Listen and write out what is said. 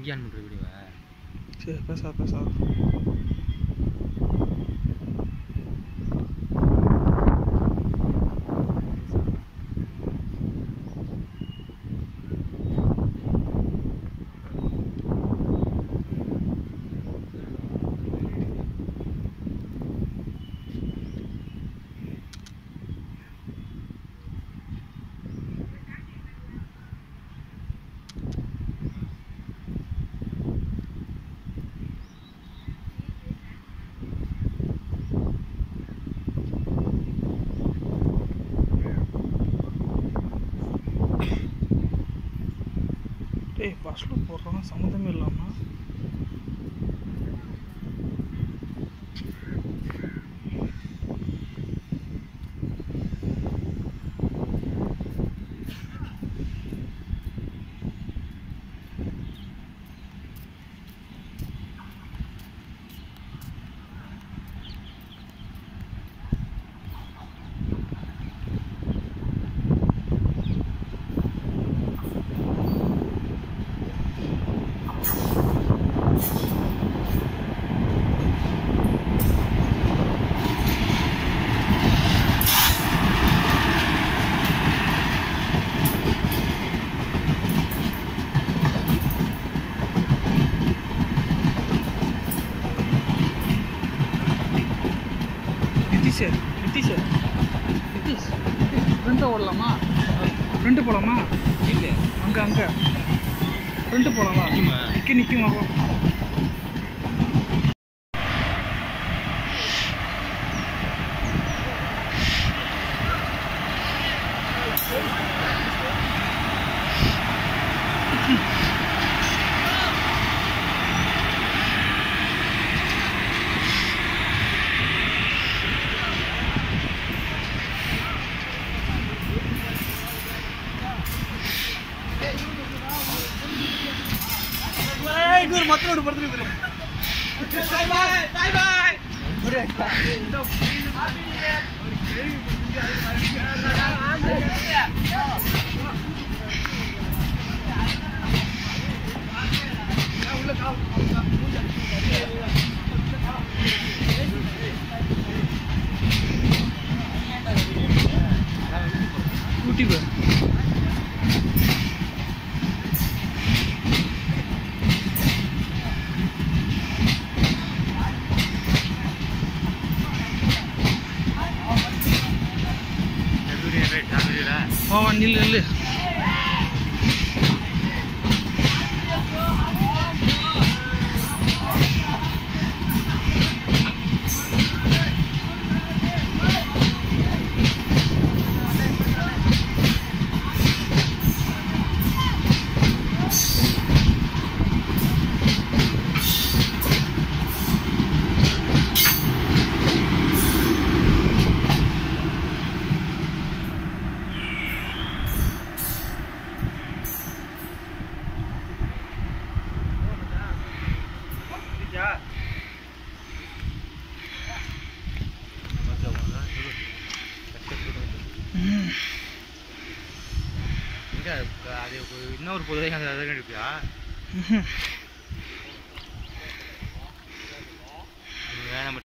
இங்கே ஆன் பண்ணுற வீடியோவை சரி பேசா பேசா டேய் பஸ்ஸில் போடுறான் சம்மந்தமே இல்லாமல் நிதிஷ் நிதிஷ் நிதிஷ் ஃப்ரெண்டை ஓடலாமா ஃப்ரெண்டு போகலாமா இல்லை அங்கே அங்கே ஃப்ரெண்டு போகலாமா நிக்குமா? நிற்க நிற்குமா போ ஊட்டி போ வீடியோ ரைட் நான் வீடியோடா வா வா நில்லு நில்லு ம் எங்க அது இன்னொரு பொதுவாக அந்த அதை கண்டிப்பியா ம்ஹும். நம்ம